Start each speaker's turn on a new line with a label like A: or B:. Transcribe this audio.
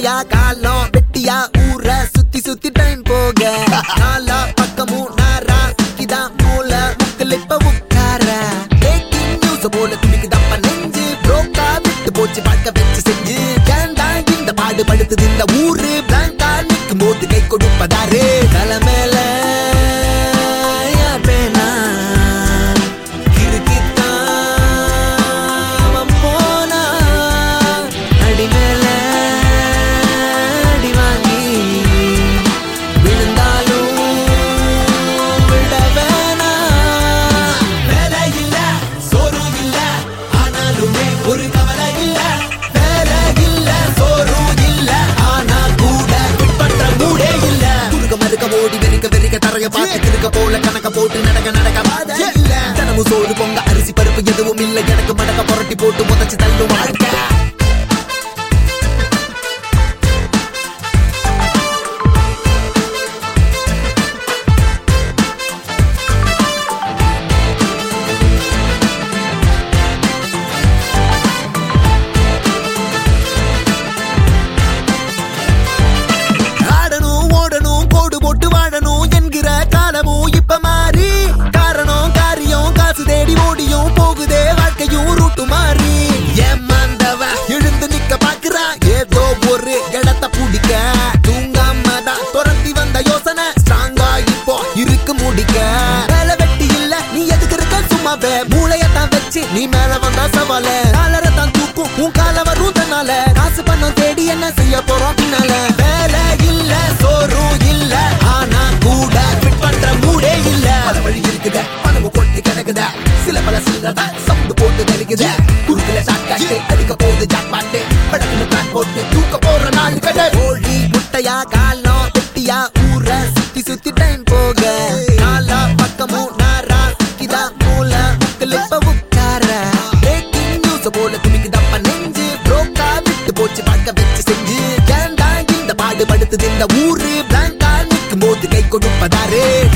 A: முட்டையா காலம் வெட்டியா ஊர சுத்தி சுத்தி டைம் போக நாலா பக்கமும் நாரா சுத்திதான் மூல முக்கில் இப்ப உட்கார பிரேக்கிங் நியூஸ் போல துணிக்குதப்ப நெஞ்சு புரோக்கா விட்டு போச்சு பார்க்க வச்சு செஞ்சு ஏண்டா இந்த பாடு படுத்துது இந்த ஊரு பிளாங்கா நிற்கும் போது கை கொடுப்பதாரு தலை மேல யார் பேனா கிறுக்கித்தான் அவன் போனா அடி மேல அடி வாங்கி விழுந்தாலும் விட வேணா வேலை இல்ல சோறு இல்ல ஆனாலுமே ஒரு கவலை இல்ல வேலை இல்ல சோறு இல்ல ஆனா கூட பின்பற்ற மூடே இல்ல குறுக்க மறுக்க ஓடி வெறிக்க வெறிக்க தரைய பார்த்து கிறுக்க போல கணக்க போட்டு நடக்க நடக்க பாதை இல்ல தினமும் சோறு பொங்க அரிசி பருப்பு எதுவும் இல்ல எனக்கு மடக்க புரட்டி போட்டு முதச்சு தள்ளும் வாழ்க்கை ஆடணும் ஓடணும் கோடு போட்டு வாழணும் என்கிற காலமும் இப்ப மாறி காரணம் காரியம் காசு தேடி ஓடியும் போகுதே வாழ்க்கையும் ரூட்டு மாறி ஏமாந்தவ எழுந்து நிக்க பாக்குறா ஏதோ ஒரு இடத்த பிடிக்க தூங்காம தான் துரத்தி வந்த யோசனை ஸ்ட்ராங்கா இப்போ இருக்கு முடிக்க வேலை வெட்டி இல்ல நீ எதுக்கு இருக்க சும்மாவே மூளையத்தான் வச்சு நீ மேல வந்தா சவால காலரை தான் தூக்கும் உன் கால வரும் தன்னால காசு பணம் தேடி என்ன செய்ய போறோம் பின்னால வேலை இல்ல சோறு இல்ல ஆனா கூட ஃபிட் பண்ற மூடே இல்ல பல வழி இருக்குத பணம் கொட்டி கிடக்குத சில பல சில்லத சவுண்டு போட்டு தெரிக்குத குறுக்குல சாக்காட்டு அடிக்க போகுது ஜாக் பாட்டு படக்குன்னு பிளான் போட்டு தூக்க போற நாள் கடை கோழி முட்டையா காலம் வெட்டியா ஊர சுத்தி சுத்தி டைம் போக நாலா பக்கமும் நாரா சுத்திதா மூல முக்கில் இப்ப உட்கார பிரேக்கிங் நியூஸ் போல துணிக்குதப்ப நெஞ்சு புரோக்கா விட்டு போச்சு பார்க்க வச்சு செஞ்சு ஏண்டா இந்த பாடு படுத்துது இந்த ஊரு பிளாங்கா நிற்கும் போது கை கொடுப்பதாரு